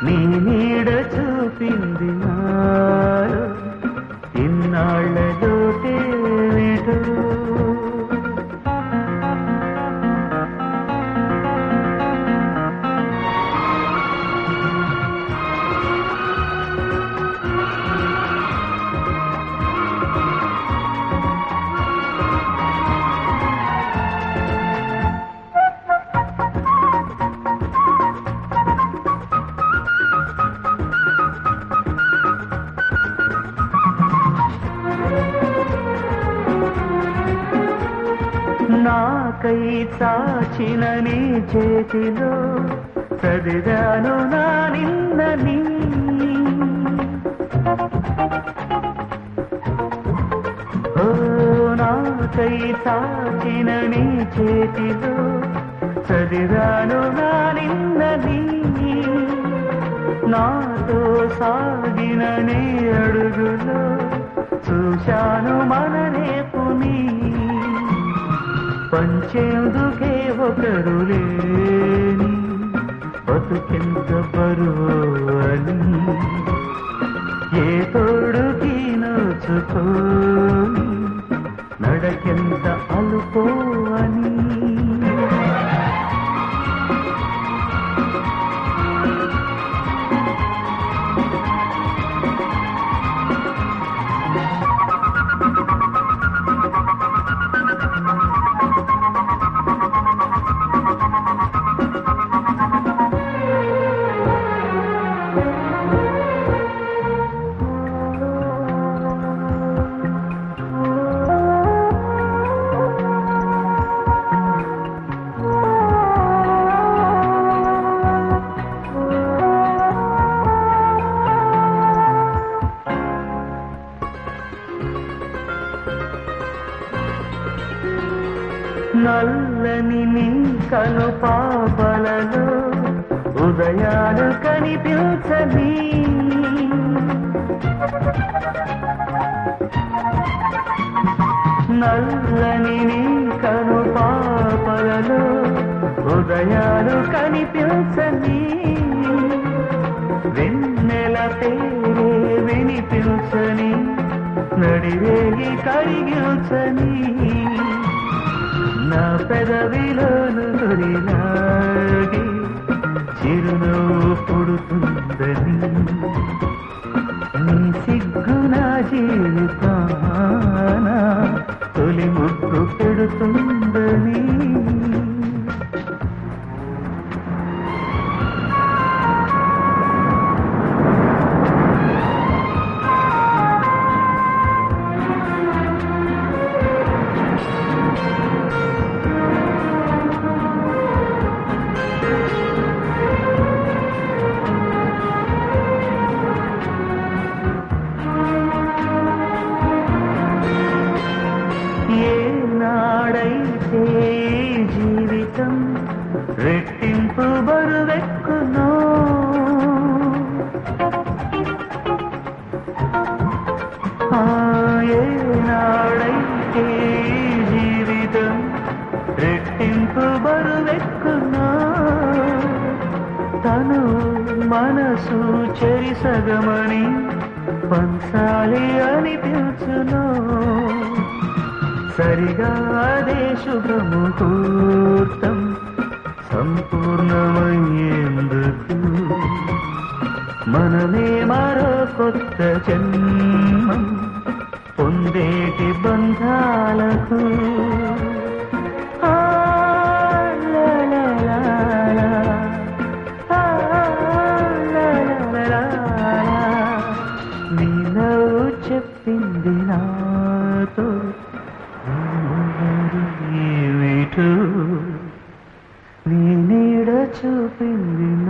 నీ నీడ చూపింది నాలో ఇన్నాళ్ళలో తేవిటో నాకై చాచిన నీ చేతిలో చదివాను నా నిన్న నీ ఓ నాకై చాచిన నీ చేతిలో చదివాను నా నిన్న నీ నాతో సాగిన నీ అడుగులో చూశాను మన రేపు నీ పంచేందుకే ఒకరు లేని బతుకెంత బరువు అని ఏ తోడుకి నోచుకోని నడకెంత అలుపో అని నల్లని నీ కను పాపలలో ఉదయాలు కనిపించని నల్లని నీ కను పాపలలో ఉదయాలు కనిపించని వెన్నెల పేరే వినిపించని నడిరేగి కరిగించని నా పెదవిలోను తొలిలాగి చిరునవ్వు పుడుతుందని నీ సిగ్గు నా జీవితాన తొలి ముగ్గు పెడుతుందని ఏనాడైతే ఈ జీవితం రెట్టింపు బరువెక్కునో ఆ ఏనాడైతే ఈ జీవితం రెట్టింపు బరువెక్కునో తను మనసు చెరిసగమని పంచాలి అనిపించును సరిగా అదే శుభముహూర్తం సంపూర్ణమయ్యేందుకు మనమే మరో కొత్త జన్మం పొందేటి బంధాలకు ఆ, లా, లా, లా, లా. ఆ, లా, లా, లా, లా. నీ నవ్వు చెప్పింది నాతో ఏమిటో నీ నీడ చూపింది